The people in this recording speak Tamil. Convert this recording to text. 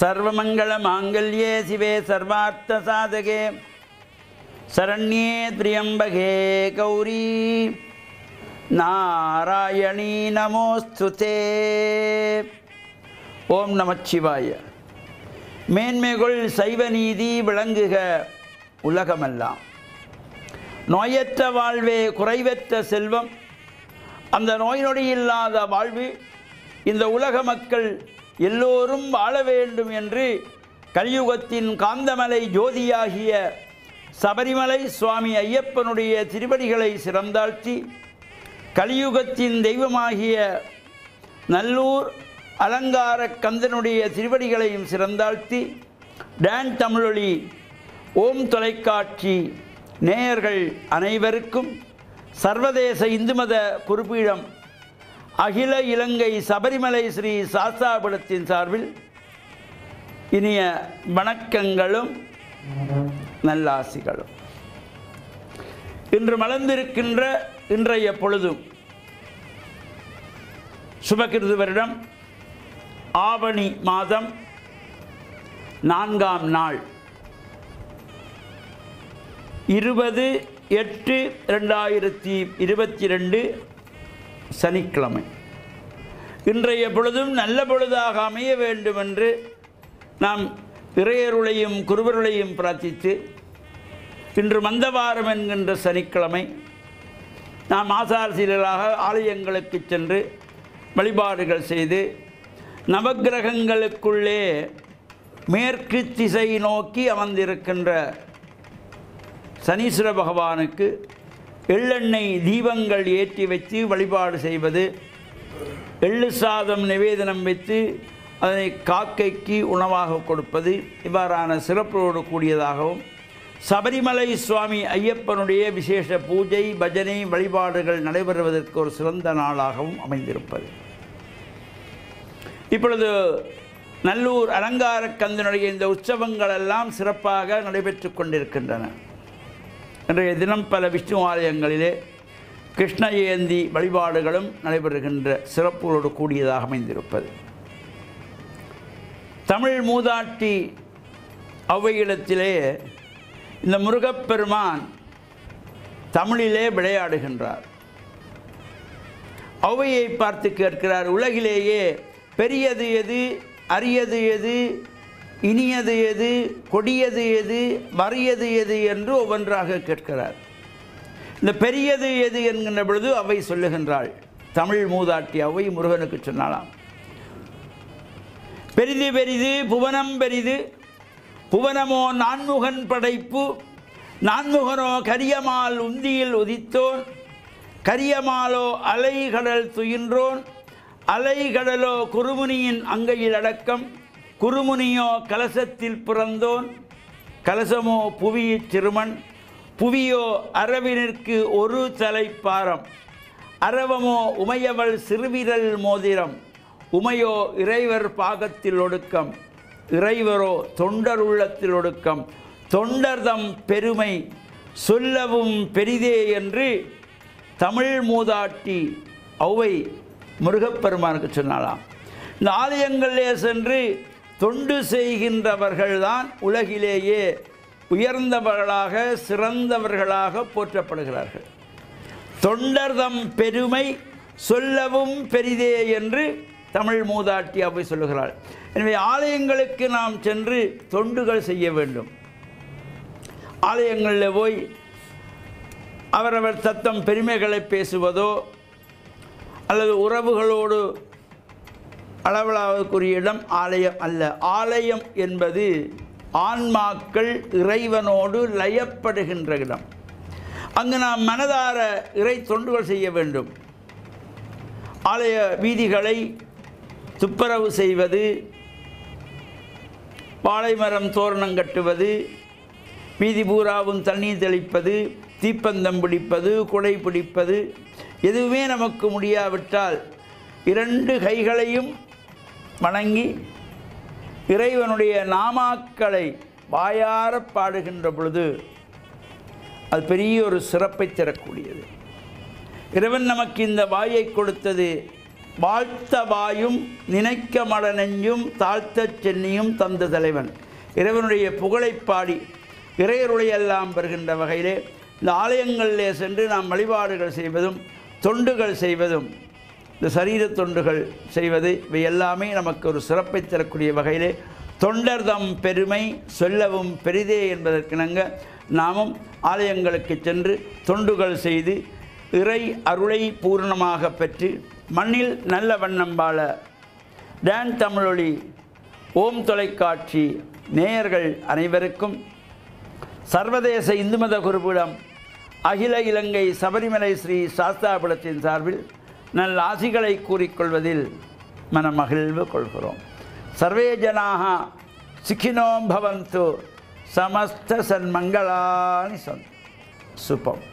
சர்வமங்கள மாங்கல்யே சிவே சர்வார்த்த சாதகே சரண்யே திரியம்பகே கௌரி நாராயணீ நமோஸ்துதே ஓம் நமச்சிவாய மேன்மைகள் சைவ நீதி விளங்குக உலகமெல்லாம் நோயற்ற வாழ்வே குறைவற்ற செல்வம் அந்த நோய் நொடி இல்லாத வாழ்வு இந்த உலக மக்கள் எல்லோரும் வாழ வேண்டும் என்று கலியுகத்தின் காந்தமலை ஜோதியாகிய சபரிமலை சுவாமி ஐயப்பனுடைய திருவடிகளை சிறந்தாழ்த்தி கலியுகத்தின் தெய்வமாகிய நல்லூர் அலங்கார கந்தனுடைய திருவடிகளையும் சிறந்தாழ்த்தி டான் தமிழொலி ஓம் தொலைக்காட்சி நேயர்கள் அனைவருக்கும் சர்வதேச இந்து மத குறிப்பீடம் அகில இலங்கை சபரிமலை ஸ்ரீ சாஸ்தாபுரத்தின் சார்பில் இனிய வணக்கங்களும் நல்லாசிகளும் இன்று மலர்ந்திருக்கின்ற இன்றைய பொழுதும் சுபகிருது வருடம் ஆவணி மாதம் நான்காம் நாள் இருபது எட்டு ரெண்டாயிரத்தி இருபத்தி ரெண்டு சனிக்கிழமை இன்றைய பொழுதும் நல்ல பொழுதாக அமைய வேண்டும் என்று நாம் இறையருளையும் குருவருளையும் பிரார்த்தித்து இன்று மந்தவாரம் என்கின்ற சனிக்கிழமை நாம் ஆசாரசீலராக ஆலயங்களுக்கு சென்று வழிபாடுகள் செய்து நவக்கிரகங்களுக்குள்ளே மேற்கு திசை நோக்கி அமர்ந்திருக்கின்ற சனீஸ்வர பகவானுக்கு எள்ளெண்ணெய் தீபங்கள் ஏற்றி வைத்து வழிபாடு செய்வது எள்ளு சாதம் நிவேதனம் வைத்து அதனை காக்கைக்கு உணவாக கொடுப்பது இவ்வாறான சிறப்போடு கூடியதாகவும் சபரிமலை சுவாமி ஐயப்பனுடைய விசேஷ பூஜை பஜனை வழிபாடுகள் நடைபெறுவதற்கு ஒரு சிறந்த நாளாகவும் அமைந்திருப்பது இப்பொழுது நல்லூர் அலங்கார கந்தனுடைய இந்த உற்சவங்கள் எல்லாம் சிறப்பாக நடைபெற்று கொண்டிருக்கின்றன இன்றைய தினம் பல விஷ்ணு ஆலயங்களிலே கிருஷ்ண ஜெயந்தி வழிபாடுகளும் நடைபெறுகின்ற சிறப்புகளோடு கூடியதாக அமைந்திருப்பது தமிழ் மூதாட்டி ஔவையிடத்திலே இந்த முருகப்பெருமான் தமிழிலே விளையாடுகின்றார் ஔவையை பார்த்து கேட்கிறார் உலகிலேயே பெரியது எது அரியது எது இனியது எது கொடியது எது வறியது எது என்று ஒவ்வொன்றாக கேட்கிறார் இந்த பெரியது எது என்கின்ற பொழுது அவை சொல்லுகின்றாள் தமிழ் மூதாட்டி அவை முருகனுக்கு சொன்னாலாம் பெரிது பெரிது புவனம் பெரிது புவனமோ நான்முகன் படைப்பு நான்முகனோ கரியமால் உந்தியில் உதித்தோன் கரியமாலோ அலைகடல் துயின்றோன் அலைகடலோ குருமுனியின் அங்கையில் அடக்கம் குருமுனியோ கலசத்தில் பிறந்தோன் கலசமோ புவியிற் சிறுமன் புவியோ அரவினிற்கு ஒரு தலைப்பாரம் அரவமோ உமையவள் சிறுவிரல் மோதிரம் உமையோ இறைவர் பாகத்தில் ஒடுக்கம் இறைவரோ தொண்டர் உள்ளத்தில் ஒடுக்கம் தொண்டர்தம் பெருமை சொல்லவும் பெரிதே என்று தமிழ் மூதாட்டி ஔவை முருகப்பெருமானுக்கு சொன்னாலாம் இந்த ஆலயங்களிலே சென்று தொண்டு செய்கின்றவர்கள்தான் உலகிலேயே உயர்ந்தவர்களாக சிறந்தவர்களாக போற்றப்படுகிறார்கள் தொண்டர்தம் பெருமை சொல்லவும் பெரிதே என்று தமிழ் மூதாட்டி அவை சொல்லுகிறாள் எனவே ஆலயங்களுக்கு நாம் சென்று தொண்டுகள் செய்ய வேண்டும் ஆலயங்களில் போய் அவரவர் தத்தம் பெருமைகளை பேசுவதோ அல்லது உறவுகளோடு அளவலாவதற்குரிய இடம் ஆலயம் அல்ல ஆலயம் என்பது ஆன்மாக்கள் இறைவனோடு லயப்படுகின்ற இடம் அங்கு நாம் மனதார இறை தொண்டுகள் செய்ய வேண்டும் ஆலய வீதிகளை துப்புரவு செய்வது வாழைமரம் தோரணம் கட்டுவது வீதி பூராவும் தண்ணீர் தெளிப்பது தீப்பந்தம் பிடிப்பது குடை பிடிப்பது எதுவுமே நமக்கு முடியாவிட்டால் இரண்டு கைகளையும் வணங்கி இறைவனுடைய நாமாக்களை வாயார பாடுகின்ற பொழுது அது பெரிய ஒரு சிறப்பை தரக்கூடியது இறைவன் நமக்கு இந்த வாயை கொடுத்தது வாழ்த்த வாயும் நினைக்க மட நெஞ்சும் தாழ்த்தச் சென்னியும் தந்த தலைவன் இறைவனுடைய புகழைப் பாடி இறையருளையெல்லாம் பெறுகின்ற வகையிலே இந்த ஆலயங்களிலே சென்று நாம் வழிபாடுகள் செய்வதும் தொண்டுகள் செய்வதும் இந்த சரீர தொண்டுகள் செய்வது இவை எல்லாமே நமக்கு ஒரு சிறப்பை தரக்கூடிய வகையிலே தொண்டர்தம் பெருமை சொல்லவும் பெரிதே என்பதற்கிணங்க நாமும் ஆலயங்களுக்கு சென்று தொண்டுகள் செய்து இறை அருளை பூரணமாக பெற்று மண்ணில் நல்ல வண்ணம் வாழ டான் தமிழொலி ஓம் தொலைக்காட்சி நேயர்கள் அனைவருக்கும் சர்வதேச இந்து மத குருபீடம் அகில இலங்கை சபரிமலை ஸ்ரீ சாஸ்தாபுரத்தின் சார்பில் நல் ஆசிகளை கூறிக்கொள்வதில் மனமகிழ்வு கொள்கிறோம் சர்வே ஜனாக சிக்கினோம் பவந்து சமஸ்த சன்மங்களானி சந்த் சுபம்